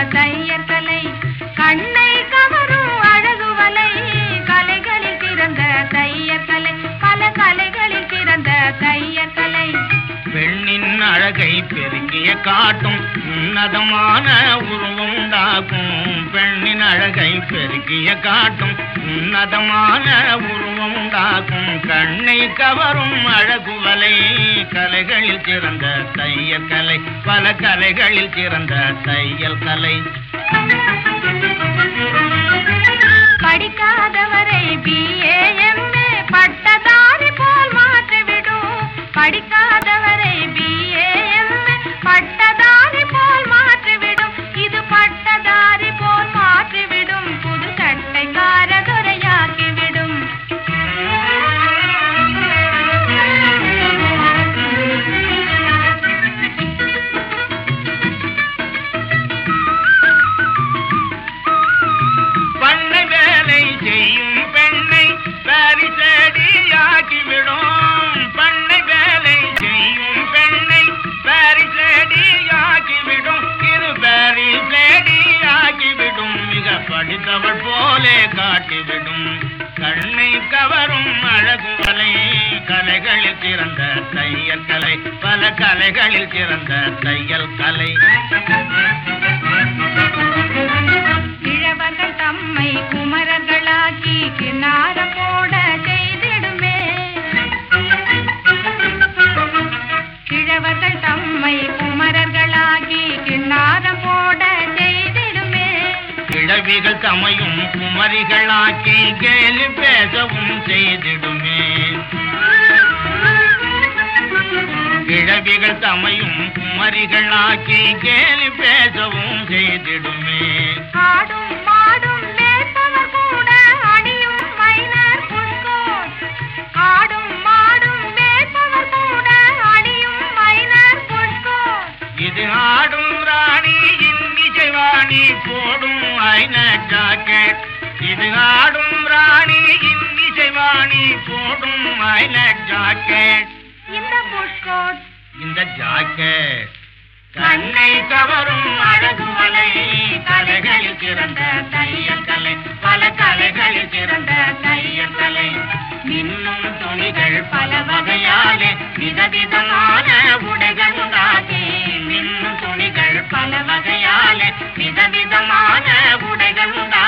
தையல் கலை கண்ணை கவரும் அழகுவலை கலைகளில் சிறந்த தையல் கலை பல கலைகளில் சிறந்த தையல் கலை பெண்ணின் அழகை பெருக்கிய காட்டும் உன்னதமான உருவம் உண்டாக்கும் பெண்ணின் அழகை பெருக்கிய காட்டும் உன்னதமான உருவம் உண்டாக்கும் கண்ணை கவரும் அழகுவலை கலைகளில் சிறந்த தையல் கலை பல கலைகளில் சிறந்த தையல் கலை படிக்காதவரை பிஏஎம்ஏ பட்டதாரி போல் மாற்றிவிடும் படிக்காதவரை பிஏஎம்ஏ பட்டதாரி போல் மாற்றிவிடும் இது பட்டதாரி போல் மாற்றிவிடும் புது சட்டைக்காரதுரையாக்கிவிடும் பண்ணை வேலை செய்யும் பெண்ணை பரிசடியாக்கிவிடும் பண்ணை வேலை செய்யும் பெண்ணை பரிசடியாக்கிவிடும் இரு பரிசடியாக்கிவிடும் மிக படித்தவள் போலே காட்டிவிடும் கண்ணை கவரும் அழகுவலை கலைகளில் சிறந்த தையல் கலை பல கலைகளில் சிறந்த தையல் கலை கிழவர்கள் தம்மை குமரர்களாக்கி கிணார போட செய்திடுமே கிழவர்கள் தம்மை குமரர்களாகி கிணார போட செய்திடுமே கிழவிகள் தமையும் குமரிகளாக்கி கேலி பேசவும் செய்திடுமே கிழவிகள் தமையும் குமரிகளாக்கி கேலி பேசவும் செய்திடுமே ஆடும் மாடும் மேற்பவர் கூட அணியும் மைனர் புஷ்கோட் ஆடும் மாடும் மேற்பவர் கூட அணியும் மைனர் புஷ்கோட் இது ஆடும் ராணி இன்னிசைவாணி போடும் ஐன ஜாக்கெட் இது ஆடும் ராணி இன்னிசைவாணி போடும் ஐன ஜாக்கெட் இந்த புஷ்கோட் இந்த ஜாக்கெட் கண்ணை கவரும் அழகுமலை கலைகளில் சிறந்த தையல் கலை பல கலைகளில் சிறந்த தையல் கலை மின்னும் துணிகள் பல வகையாலே விதவிதமான உடைகள் உண்டாகி மின்னும் துணிகள் பல வகையாலே விதவிதமான உடைகள் உண்டாகி